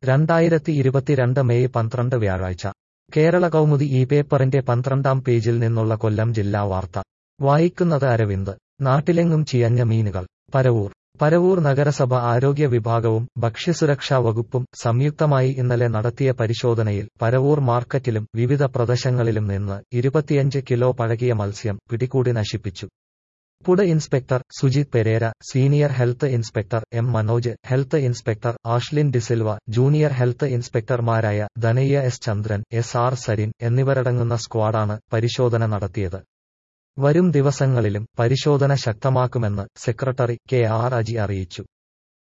രണ്ടായിരത്തി ഇരുപത്തിരണ്ട് മെയ് പന്ത്രണ്ട് വ്യാഴാഴ്ച കേരള കൗമുദി ഈ പേപ്പറിന്റെ പന്ത്രണ്ടാം പേജിൽ നിന്നുള്ള കൊല്ലം ജില്ലാ വാർത്ത വായിക്കുന്നത് അരവിന്ദ് നാട്ടിലെങ്ങും ചിയഞ്ഞ മീനുകൾ പരവൂർ പരവൂർ നഗരസഭ ആരോഗ്യ വിഭാഗവും ഭക്ഷ്യസുരക്ഷാ വകുപ്പും സംയുക്തമായി ഇന്നലെ നടത്തിയ പരിശോധനയിൽ പരവൂർ മാർക്കറ്റിലും വിവിധ പ്രദേശങ്ങളിലും നിന്ന് ഇരുപത്തിയഞ്ച് കിലോ പഴകിയ മത്സ്യം പിടികൂടി നശിപ്പിച്ചു food inspector Sujith Pereira senior health inspector M Manoj health inspector Ashlin D'Silva junior health ഇൻസ്പെക്ടർമാരായ Dhanayya S Chandran S R Sarin എന്നിവരടങ്ങുന്ന സ്ക്വാഡാണ് പരിശോധന നടത്തിയത് വരും ദിവസങ്ങളിലും പരിശോധന ശക്തമാക്കുമെന്ന് സെക്രട്ടറി കെ ആർ അജി അറിയിച്ചു